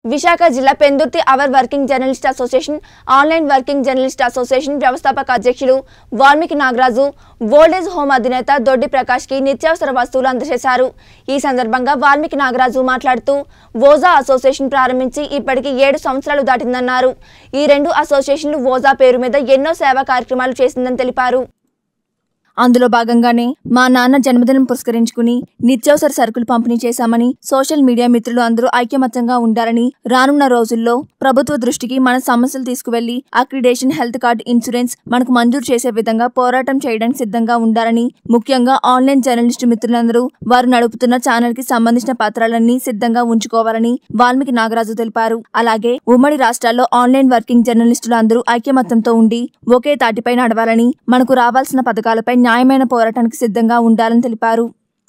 విశాఖ జిల్లా Pendurthi our working journalist association online working journalist association వ్యవస్థాపక అధ్యక్షులు వాల్మీకి నాగరాజు ఓల్డేజ్ హోమ్ అధినేత దొడ్డి ప్రకాష్ కి నిత్యావసర వస్తువులు అందజేశారు ఈ సందర్భంగా వాల్మీకి నాగరాజు మాట్లాడుతూ ఓజా అసోసియేషన్ ప్రారంభించి ఇప్పటికి ఏడు సంవత్సరాలు దాటిందన్నారు ఈ రెండు అసోసియేషన్లు ఓజా పేరు మీద ఎన్నో సేవా కార్యక్రమాలు చేసిందని తెలిపారు అందులో భాగంగానే మా నాన్న జన్మదినం పురస్కరించుకుని నిత్యావసర సరుకులు పంపిణీ చేశామని సోషల్ మీడియా మిత్రులు అందరూ ఐక్యమత్యంగా ఉండాలని రానున్న రోజుల్లో ప్రభుత్వ దృష్టికి మన సమస్యలు తీసుకువెళ్లి అక్రిడేషన్ హెల్త్ కార్డ్ ఇన్సూరెన్స్ మనకు మంజూరు చేసే విధంగా పోరాటం చేయడానికి సిద్ధంగా ఉండాలని ముఖ్యంగా ఆన్లైన్ జర్నలిస్టు మిత్రులందరూ వారు నడుపుతున్న ఛానల్ కి సంబంధించిన పత్రాలన్నీ సిద్ధంగా ఉంచుకోవాలని వాల్మీకి నాగరాజు తెలిపారు అలాగే ఉమ్మడి రాష్ట్రాల్లో ఆన్లైన్ వర్కింగ్ జర్నలిస్టులు అందరూ ఐక్యమత్యంతో ఉండి ఒకే తాటిపై నడవాలని మనకు రావాల్సిన పథకాలపై న్యాయమైన పోరాటానికి సిద్ధంగా ఉండాలని తెలిపారు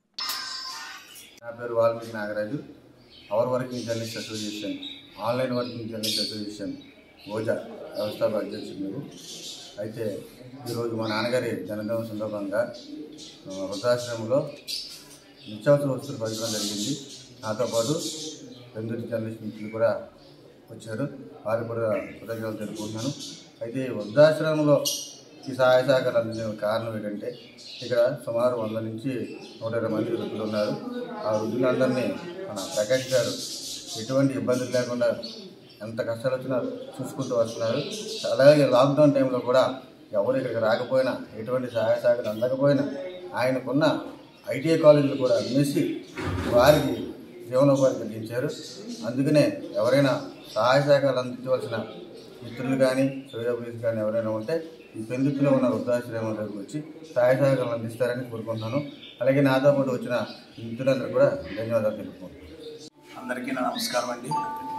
నా పేరు Valmiki Nagaraju our working journalist association online working journalist association ఓజా వ్యవస్థాపక అధ్యక్షుడు మీరు అయితే ఈరోజు మా నాన్నగారి జన్మదినం సందర్భంగా ఆ, వృద్ధాశ్రమంలో నిత్యావసర వస్తువులు పంచడం జరిగింది నాతో పాటు పెందుటి జర్నలిస్ట్ మిత్రులు కూడా వచ్చారు వారు కూడా కృతజ్ఞతలు తెలుపుకుంటున్నాను అయితే ఈ వృద్ధాశ్రమంలో ఈ సహాయ సహకారాలు అందించిన కారణం ఏంటంటే ఇక్కడ సుమారు వంద నుంచి నూట ఇరవై మంది వృద్ధులు ఉన్నారు ఆ వృద్ధులందరినీ మన ప్రకాష్ గారు ఎటువంటి ఇబ్బందులు లేకుండా ఎంత కష్టాలు వచ్చినా చూసుకుంటూ వస్తున్నారు అలాగే లాక్డౌన్ టైంలో కూడా ఎవరు ఇక్కడికి రాకపోయినా ఎటువంటి సహాయ సహకారం అందకపోయినా ఆయనకున్న ఐటీఐ కాలేజీలు కూడా అమ్మేసి వారికి జీవనోపాధి కలిగించారు అందుకనే ఎవరైనా సహాయ సహకారాలు అందించవలసిన మిత్రులు కానీ సూర్యోపేసి కానీ ఎవరైనా ఉంటే ఈ పెందుతులో ఉన్న వృద్ధాశ్రమం దగ్గరకు వచ్చి సహాయ సహకారాలు అందిస్తారని కోరుకుంటున్నాను అలాగే నాతో పాటు వచ్చిన మిత్రులందరూ కూడా ధన్యవాదాలు తెలుపుకుంటున్నాను అందరికీ నా నమస్కారం అండి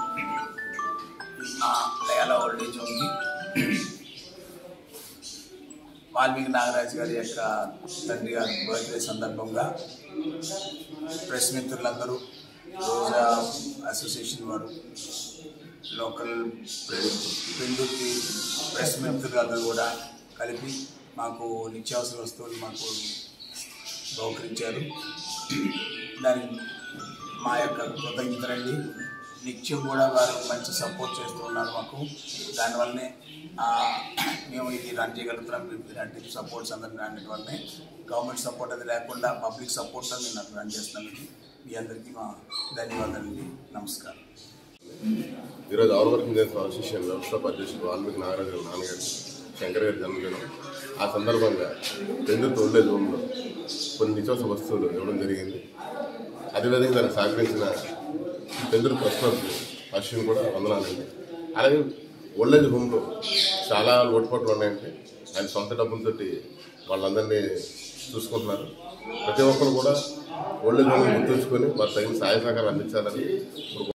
నా లయాల ఓల్డేజ్ ఉంది వాల్మీకి నాగరాజు గారి యొక్క తండ్రి గారి బర్త్డే సందర్భంగా ప్రెస్ మిత్రులందరూ రోజా అసోసియేషన్ వారు లోకల్ పెందుర్తి ప్రెస్ మిత్రులందరూ కూడా కలిపి మాకు నిత్యావసర వస్తువులు మాకు బహుకరించారు దాని మా యొక్క కృతజ్ఞతలండి నిత్యం కూడా వారు మంచి సపోర్ట్ చేస్తూ ఉన్నారు మాకు దానివల్లనే ఆ, మేము ఇది రన్ చేయగలుగుతున్నాం ఇలాంటి సపోర్ట్స్ అందరినీ అన్నిటి వల్లనే గవర్నమెంట్ సపోర్ట్ అది లేకుండా పబ్లిక్ సపోర్ట్తో మేము నాకు రన్ చేస్తున్నాం ఇది మీ అందరికీ మా ధన్యవాదాలండి నమస్కారం ఈరోజు అవర్ వర్కింగ్ డేస్ అసోసియేషన్ వ్యవస్థాపక అధ్యక్షుడు వాల్మీకి నాగరాజు గారి నాన్నగారు శంకర్ గారి జన్మదినం ఆ సందర్భంగా రెండు ఓల్డేజ్ హోమ్లో కొన్ని నిత్యావసర వస్తువులు ఇవ్వడం జరిగింది అదేవిధంగా దానికి సహకరించిన పెందురు ప్రశ్నలు అశ్విన్ కూడా వందనాలండి అలాగే ఓల్డేజ్ హోమ్లో చాలా లోటుపాట్లు ఉన్నాయంటే ఆయన సొంత డబ్బులతోటి వాళ్ళందరినీ చూసుకుంటున్నారు ప్రతి ఒక్కరు కూడా ఓల్డేజ్ హోమ్ గుర్తుంచుకొని వారు తగిన సహాయ సహకారాలు అందించాలని